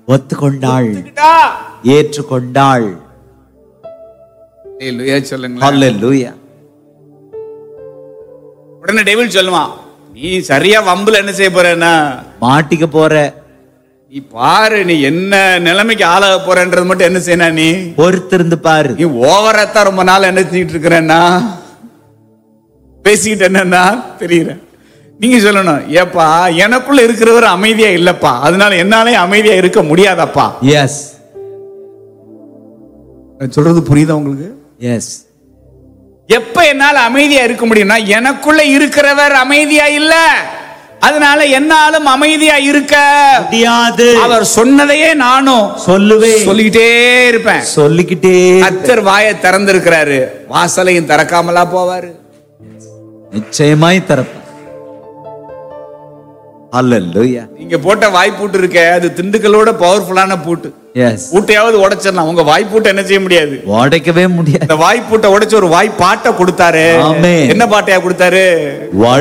ஒத்துக்கொண்டாள் ஒத்துக்கிட்டா. ஏற்றுக்கொண்டாள் ஹalleluya சொல்லுங்களேன் ஹalleluya உடனே டேவில் சொல்லுவான் நீ சரியா வம்புல என்ன செய்ய போறேன்னா மாட்டிக்க போற நீ பாரு நீ என்ன நிலைமைக்கு ஆளாக போறன்றது மட்டும் என்ன செய்யணும் நீ பொறுத்திருந்து பாரு நீ ஓவராத்தான் ரொம்ப நாள் என்ன செஞ்சுட்டு இருக்கிறேன்னா பேசிக்கிட்டு என்னன்னா தெரியல நீங்க சொல்லணும் ஏப்பா எனக்குள்ள இருக்கிறவர் அமைதியா இல்லப்பா அதனால என்னாலே அமைதியா இருக்க முடியாதப்பா எஸ் நான் சொல்றது புரியுதா உங்களுக்கு எஸ் எப்ப என்னால அமைதியா இருக்க முடியும்னா எனக்குள்ள இருக்கிறவர் அமைதியா இல்ல அதனால என்னாலும் அமைதியா இருக்க முடியாது அவர் சொன்னதையே நானும் சொல்லுவேன் சொல்லிக்கிட்டே இருப்பேன் சொல்லிக்கிட்டே கத்தர் வாயை திறந்திருக்கிறாரு வாசலையும் திறக்காமலா போவாரு நிச்சயமாய் திறப்ப ஹalleluya நீங்க போட்ட வாய்ப்பூட்டு இருக்க அது திண்டுக்கலோட பவர்ஃபுல்லான பூட்டு எஸ் பூட்டையாவது உடைச்சிடலாம் உங்க வாய்ப்பூட்டை என்ன செய்ய முடியாது உடைக்கவே முடியாது இந்த வாய்ப்பூட்டை உடைச்சு ஒரு வாய்ப்பாட்டை கொடுத்தாரு ஆமென். என்ன பாட்டையா கொடுத்தாரு